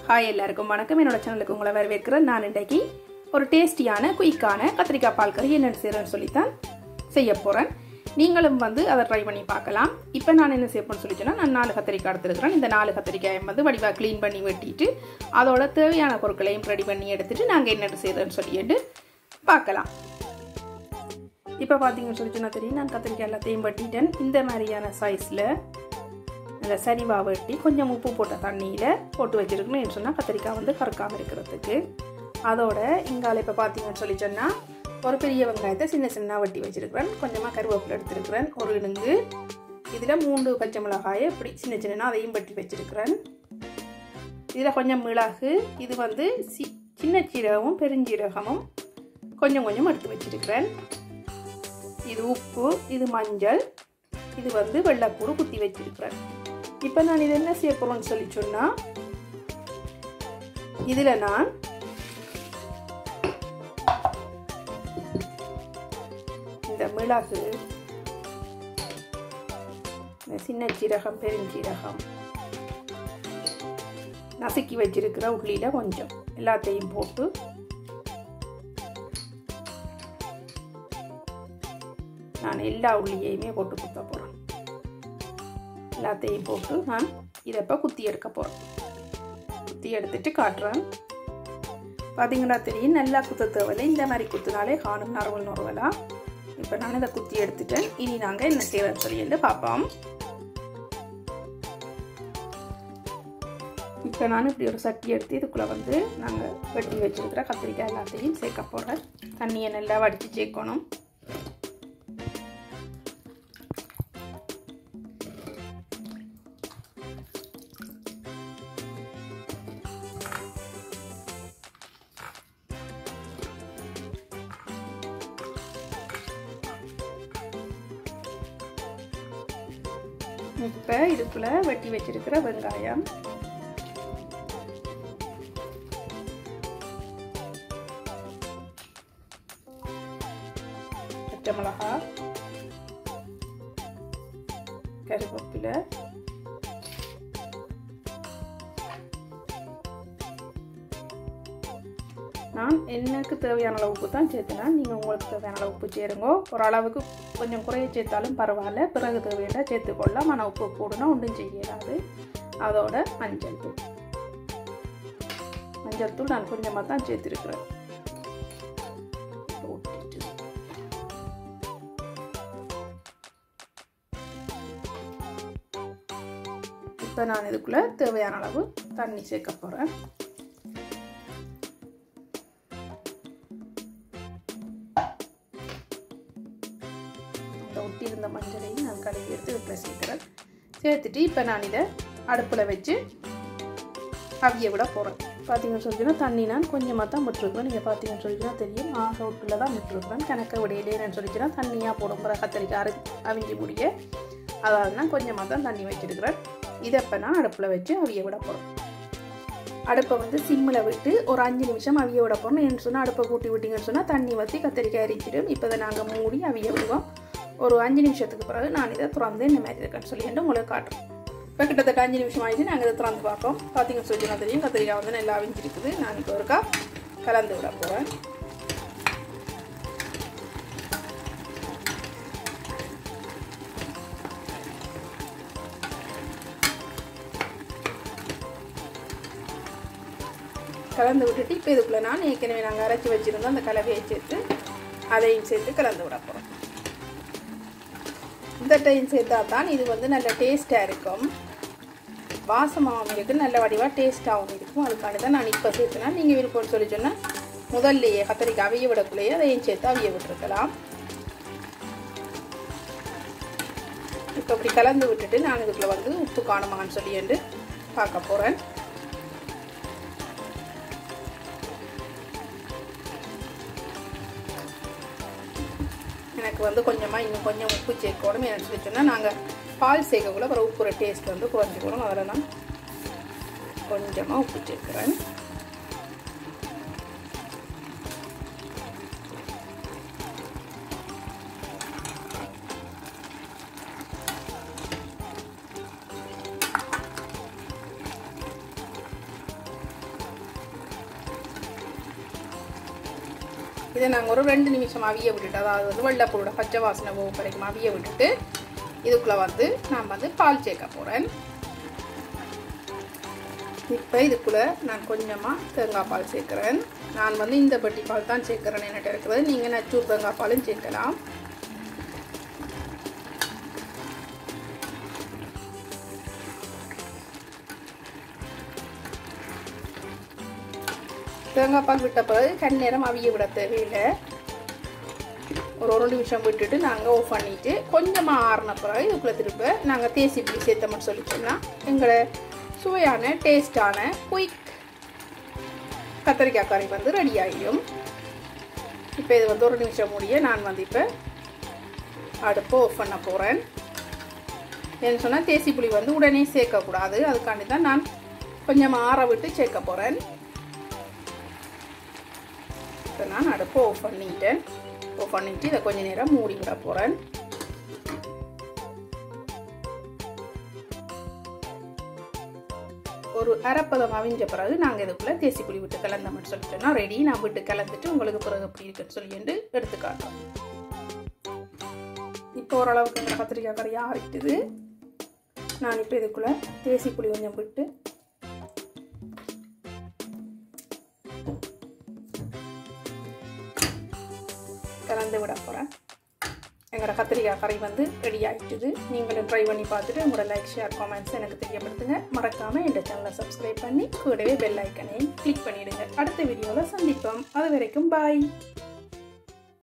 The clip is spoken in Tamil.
ஹாய் எல்லாருக்கும் வணக்கம் என்னோட சேனலுக்கு உங்களை வரவேற்கிறேன் நான் இன்றைக்கு ஒரு டேஸ்டியான குயிக்கான கத்திரிக்காய் பால் கறி என்னென்னு செய்கிறேன்னு சொல்லித்தான் செய்ய போகிறேன் நீங்களும் வந்து அதை ட்ரை பண்ணி பார்க்கலாம் இப்போ நான் என்ன செய்யப்போன்னு சொல்லிச்சேன்னா நான் நாலு கத்திரிக்காய் எடுத்துருக்கிறேன் இந்த நாலு கத்திரிக்காயை வந்து வடிவாக க்ளீன் பண்ணி வெட்டிட்டு அதோட தேவையான பொருட்களையும் ரெடி பண்ணி எடுத்துட்டு நாங்கள் என்னென்னு செய்கிறேன்னு சொல்லிட்டு பார்க்கலாம் இப்போ பார்த்தீங்கன்னு சொல்லி சொன்னா தெரியும் நான் கத்திரிக்காய் எல்லாத்தையும் வெட்டிட்டேன் இந்த மாதிரியான சைஸில் அந்த சரிவாக வெட்டி கொஞ்சம் உப்பு போட்ட தண்ணியில் போட்டு வச்சுருக்கணும் சொன்னால் கத்திரிக்காய் வந்து கறக்காமல் இருக்கிறதுக்கு அதோட இங்கால இப்போ பார்த்தீங்கன்னு சொல்லி சொன்னால் ஒரு பெரிய வெங்காயத்தை சின்ன சின்ன வெட்டி வச்சுருக்கிறேன் கொஞ்சமாக கருவேப்பிலை எடுத்துருக்கிறேன் ஒரு இணுங்கு இதில் மூன்று பச்சை மிளகாயை இப்படி சின்ன சின்ன அதையும் வெட்டி வச்சுருக்கிறேன் இதில் கொஞ்சம் மிளகு இது வந்து சி சின்ன சீரகமும் பெருஞ்சீரகமும் கொஞ்சம் கொஞ்சம் எடுத்து வச்சுருக்கிறேன் இது உப்பு இது மஞ்சள் இது வந்து வெள்ளைப்பூடு குத்தி வச்சிருக்கிறேன் இப்போ நான் இது என்ன செய்ய போகிறோம்னு சொல்லி சொன்னால் இதில் நான் இந்த மிளகு இந்த சின்ன சீரகம் பெருஞ்சீரகம் நசுக்கி வச்சிருக்கிற உள்ளியில் கொஞ்சம் எல்லாத்தையும் போட்டு நான் எல்லா உள்ளியையுமே போட்டு குத்த போகிறேன் எல்லாத்தையும் போட்டு நான் இதை இப்போ குத்தி எடுக்க போகிறேன் குத்தி எடுத்துட்டு காட்டுறேன் பார்த்தீங்கன்னா தெரியும் நல்லா குத்த தேவையில்லை இந்த மாதிரி குத்துனாலே காணும் நரவல் நுறவலாம் இப்போ நான் இதை குத்தி எடுத்துட்டேன் இனி நாங்கள் என்ன செய்யறோம்னு சொல்லிட்டு பார்ப்போம் இப்போ நான் இப்படி ஒரு சட்டி எடுத்து இதுக்குள்ளே வந்து நாங்கள் வெட்டி வச்சுருக்கிற கத்திரிக்காய் எல்லாத்தையும் சேர்க்க போகிறேன் தண்ணியை நல்லா வடித்து சேர்க்கணும் இப்போ இதுக்குள்ள வெட்டி வச்சிருக்கிற வெங்காயம் பச்சை மிளகா கருவேப்பிலை நான் எனக்கு தேவையான அளவு உப்பு தான் சேர்த்துனேன் நீங்கள் உங்களுக்கு தேவையான அளவு உப்பு சேருங்க ஒரு அளவுக்கு கொஞ்சம் குறைய சேர்த்தாலும் பரவாயில்ல பிறகு தேவையான சேர்த்துக்கொள்ளலாம் ஆனால் உப்பு போடணும் ஒன்றும் செய்யலாது அதோட மஞ்சள் தூள் மஞ்சள் தூள் நான் கொஞ்சமாக தான் சேர்த்துருக்குறேன் இப்போ நான் இதுக்குள்ளே தேவையான அளவு தண்ணி சேர்க்க போகிறேன் ஒட்டி இருந்த மஞ்சளையும் நான் கழுவி எடுத்து வீட்டில் சேர்க்குறேன் சேர்த்துட்டு இப்போ நான் இதை அடுப்பில் வச்சு அவிய விட போகிறேன் பார்த்தீங்கன்னு சொல்லிச்சுன்னா தண்ணி நான் கொஞ்சமாக தான் விட்டுருக்குறேன் நீங்கள் பார்த்தீங்கன்னு சொல்லிச்சுன்னா தெரியும் ஆக விட்டுல தான் விட்டுருக்குறேன் கணக்க விடையிலேன்னு சொல்லிச்சுன்னா தண்ணியாக போடும் பிற கத்தரிக்காய் அரை அவிஞ்சி முடிய அதாவது நான் கொஞ்சமாக தான் தண்ணி வச்சுருக்கிறேன் இதை இப்போ நான் அடுப்பில் வச்சு அவிய விட போகிறேன் அடுப்பை வந்து சிம்மில் விட்டு ஒரு அஞ்சு நிமிஷம் அவிய விட போகிறோம் என்ன சொன்னால் அடுப்பை கூட்டி விட்டிங்கன்னு சொன்னால் தண்ணி வற்றி கத்திரிக்காய் அரிச்சிடும் இப்போ இதை நாங்கள் மூடி அவிய விடுவோம் ஒரு அஞ்சு நிமிஷத்துக்கு பிறகு நான் இதை திறந்து இந்த மாதிரி இருக்கேன்னு சொல்லிட்டு உங்களுக்கு காட்டுறேன் இப்போ கிட்டத்தட்ட அஞ்சு நிமிஷம் ஆகிடுச்சு நாங்கள் இதை திறந்து பார்ப்போம் பார்த்தீங்கன்னு சொல்லி நான் தெரியும் கத்திரிக்காய் வந்து நல்லா அவிஞ்சிருக்குது நான் இப்போ ஒருக்கா கலந்து விட போகிறேன் கலந்து விட்டுட்டு இப்போ இதுக்குள்ளே நான் ஏற்கனவே நாங்கள் அரைச்சி வச்சுருந்தோம் அந்த கலவையை சேர்த்து அதையும் சேர்த்து கலந்து விட போகிறோம் இந்த டைம் சேர்த்தா தான் இது வந்து நல்ல டேஸ்ட்டாக இருக்கும் வாசமாகவும் இருக்குது நல்ல வடிவாக டேஸ்ட்டாகவும் இருக்கும் அதுக்காண்டி தான் நான் இப்போ சேர்த்துனா நீங்கள் விருப்பம்னு சொல்லி சொன்னால் முதல்லையே கத்திரிக்காய் அவிய விடக்குள்ளேயே அதையும் சேர்த்து அவிய விட்டுருக்கலாம் இப்போ இப்படி கலந்து விட்டுட்டு நான் இதுக்குள்ளே வந்து உப்பு காணுமான்னு சொல்லிட்டு பார்க்க போகிறேன் எனக்கு வந்து கொஞ்சமாக இன்னும் கொஞ்சம் உப்பு சேர்க்கணும் என்ன சொல்லி சொன்னால் நாங்கள் பால் சேர்க்கக்குள்ள அப்புறம் உப்புற டேஸ்ட் வந்து குறைஞ்சிக்கணும் அதில் நான் கொஞ்சமாக உப்பு சேர்க்குறேன் இதை நாங்கள் ஒரு ரெண்டு நிமிஷம் அவிய விட்டுட்டு அதாவது வந்து வெள்ளைப்பூட பச்சை வாசனை போகும் வரைக்கும் அவிய விட்டுட்டு இதுக்குள்ளே வந்து நான் வந்து பால் சேர்க்க போகிறேன் இப்போ இதுக்குள்ளே நான் கொஞ்சமாக தேங்காய் பால் சேர்க்குறேன் நான் வந்து இந்த பட்டி பால் தான் சேர்க்குறேன் என்கிட்ட இருக்கிறது நீங்கள் நச்சூர் தேங்காய் பாலும் சேர்க்கலாம் தேங்காய் பால் விட்ட பிறகு கண் நேரம் அவிய விட தேவையில்லை ஒரு ஒரு நிமிஷம் விட்டுட்டு நாங்கள் ஆஃப் பண்ணிவிட்டு கொஞ்சமாக ஆறின பிறகு இதுக்குள்ளே திரும்ப நாங்கள் தேசி புளி சேர்த்தோம்னு சொல்லி சொன்னால் எங்களோட சுவையான டேஸ்டான குயிக் கத்திரிக்காய் கறி வந்து ரெடி ஆகிடும் இப்போ இது வந்து ஒரு நிமிஷம் முடிய நான் வந்து இப்போ அடுப்பு ஆஃப் பண்ண போகிறேன் ஏன்னு சொன்னால் தேசி புளி வந்து உடனே சேர்க்கக்கூடாது அதுக்காண்டி தான் நான் கொஞ்சம் ஆற விட்டு சேர்க்க போகிறேன் இப்போ நான் அடுப்பு ஆஃப் பண்ணிட்டேன் ஆஃப் பண்ணிட்டு இதை கொஞ்ச நேரம் மூடி விட போகிறேன் ஒரு அரைப்பதம் அவிஞ்ச பிறகு நாங்கள் இதுக்குள்ளே தேசி புளி விட்டு கலந்தோம்னு சொல்லிட்டோம்னா ரெடி நான் விட்டு கலந்துட்டு உங்களுக்கு பிறகு எப்படி இருக்குன்னு சொல்லிட்டு எடுத்து காட்டுறோம் இப்போ ஓரளவுக்கு எங்கள் கத்திரிக்காய் கறி ஆறிட்டுது நான் இப்போ இதுக்குள்ளே தேசி புளி கொஞ்சம் விட்டு கலந்து விட போகிறேன் எங்களோட கத்திரிக்காய் கறி வந்து ரெடி ஆகிட்டுது நீங்களும் ட்ரை பண்ணி பார்த்துட்டு உங்களோட லைக் ஷேர் காமெண்ட்ஸ் எனக்கு தெரியப்படுத்துங்க மறக்காமல் எங்கள் சேனலை சப்ஸ்கிரைப் பண்ணி கூடவே பெல் ஐக்கனையும் கிளிக் பண்ணிவிடுங்க அடுத்த வீடியோவில் சந்திப்போம் அது வரைக்கும் பாய்